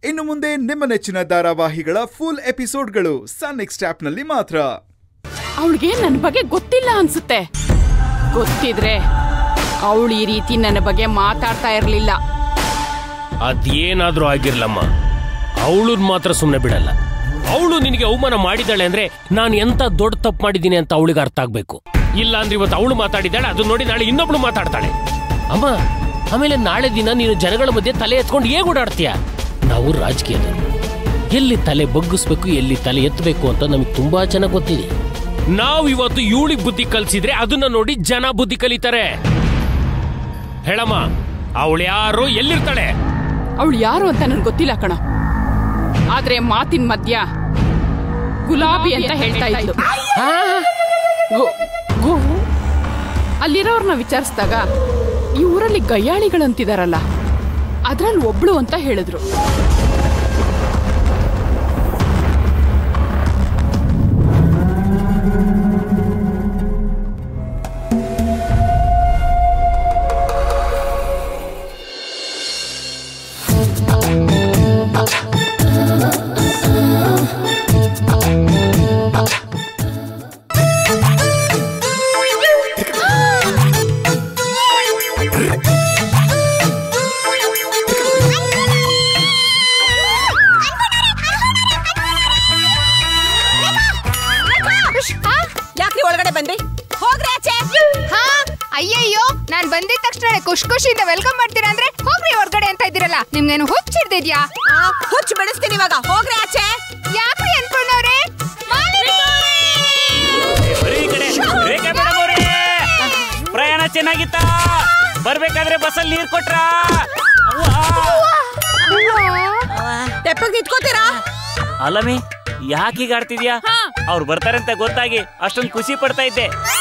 ಇನ್ನು ಮುಂದೆ ನಿಮ್ಮ ನೆಚ್ಚಿನ ಧಾರಾವಾಹಿಗಳ ಫುಲ್ ಎಪಿಸೋಡ್ಗಳು ಸನ್ ನೆಕ್ಸ್ಟ್ ಆಪ್ನಲ್ಲಿ ಮಾತ್ರ ಅವಳಿಗೆ ನನ್ನ ಬಗ್ಗೆ ಗೊತ್ತಿಲ್ಲ ಅನ್ಸುತ್ತೆ ಗೊತ್ತಿದ್ರೆ ಅವಳು ಈ ರೀತಿ ನನ್ನ ಬಗ್ಗೆ ಮಾತಾಡ್ತಾ ಇರಲಿಲ್ಲ ಅದೇನಾದ್ರೂ ಆಗಿರ್ಲಮ್ಮ ಅವಳನ್ ಮಾತ್ರ ಸುಮ್ಮನೆ ಬಿಡಲ್ಲ ಅವಳು ನಿನಗೆ ಅವಮಾನ ಮಾಡಿದಾಳೆ ಅಂದ್ರೆ ನಾನು ಎಂತ ದೊಡ್ಡ ತಪ್ಪು ಮಾಡಿದ್ದೀನಿ ಅಂತ ಅವಳಿಗೆ ಅರ್ಥ ಆಗ್ಬೇಕು ಇಲ್ಲ ಅಂದ್ರೆ ಇವತ್ತು ಅವಳು ಮಾತಾಡಿದಾಳೆ ಅದು ನೋಡಿ ನಾಳೆ ಇನ್ನೊಬ್ಳು ಮಾತಾಡ್ತಾಳೆ ಅಮ್ಮ ಆಮೇಲೆ ನಾಳೆ ದಿನ ನೀನು ಜನಗಳ ಮಧ್ಯೆ ತಲೆ ಎತ್ಕೊಂಡು ಹೇಗೆ ಓಡಾಡ್ತೀಯ ನಾವು ರಾಜಕೀಯದವರು ಎಲ್ಲಿ ತಲೆ ಬಗ್ಗಿಸ್ಬೇಕು ಎಲ್ಲಿ ತಲೆ ಎತ್ತಬೇಕು ಅಂತ ನಮಗೆ ತುಂಬಾ ಚೆನ್ನಾಗಿ ಗೊತ್ತಿದೆ ನಾವು ಇವತ್ತು ಇವಳಿಗೆ ಬುದ್ಧಿ ಕಲಿಸಿದ್ರೆ ಅದನ್ನ ನೋಡಿ ಜನ ಬುದ್ಧಿ ಕಲಿತಾರೆ ಹೇಳಮ್ಮ ಅವಳು ಯಾರು ಎಲ್ಲಿರ್ತಾಳೆ ಅವಳು ಯಾರು ಅಂತ ನನ್ಗೆ ಗೊತ್ತಿಲ್ಲ ಕಣ ಆದ್ರೆ ಮಾತಿನ ಮಧ್ಯ ಗುಲಾಬಿ ಅಂತ ಹೇಳ್ತಾ ಇದ್ಲು ಗು- ಗು- ಅಲ್ಲಿರೋರ್ನ ವಿಚಾರಿಸಿದಾಗ ಈ ಊರಲ್ಲಿ ಗಯ್ಯಾಳಿಗಳಂತಿದಾರಲ್ಲ ಅದ್ರಲ್ಲಿ ಒಬ್ಳು ಅಂತ ಹೇಳಿದ್ರು ಯಾಕ್ರಿ ಒಳಗಡೆ ಬಂದ್ರಿ ಹೋಗ್ರಿ ಆಚೆ ಹಾ ಅಯ್ಯಯ್ಯೋ ನಾನ್ ಬಂದಿದ ತಕ್ಷಣ ಖುಷ್ ಖುಷಿಯಿಂದ ವೆಲ್ಕಮ್ ಮಾಡ್ತೀರಾ ಅಂದ್ರೆ ಹೋಗ್ರಿ ಹೊರ್ಗಡೆ ಅಂತ ಇದ್ದೀರಲ್ಲ ನಿಮ್ಗೇನು ಹುಚ್ಚಿಡ್ದಿದ್ಯಾ ಆ, ಹುಚ್ಚು ಬೆಳೆಸ್ತೀನಿ ಇವಾಗ ಹೋಗ್ರಿ ಆಚೆ ಯಾಕ್ರಿ ಅನ್ಕೊಂಡವ್ರೆ ಬರೀ ಈ ಕಡೆ ರೇಖಾ ಮೇಡಮ್ ಅವ್ರೇ ಪ್ರಯಾಣ ಚೆನ್ನಾಗಿತ್ತಾ ಬರ್ಬೇಕಾದ್ರೆ ಬಸ್ಸಲ್ಲಿ ನೀರ್ ಕೊಟ್ರಾ ತೆಪ್ಪಗ್ ನಿಂತ್ಕೋತೀರಾ ಅಲ್ಲಮಿ ಯಾಕೆ ಈಗ ಆಡ್ತಿದ್ಯಾ ಅವ್ರು ಬರ್ತಾರೆ ಅಂತ ಗೊತ್ತಾಗಿ ಅಷ್ಟೊಂದು ಖುಷಿ ಪಡ್ತಾ ಇದ್ದೆ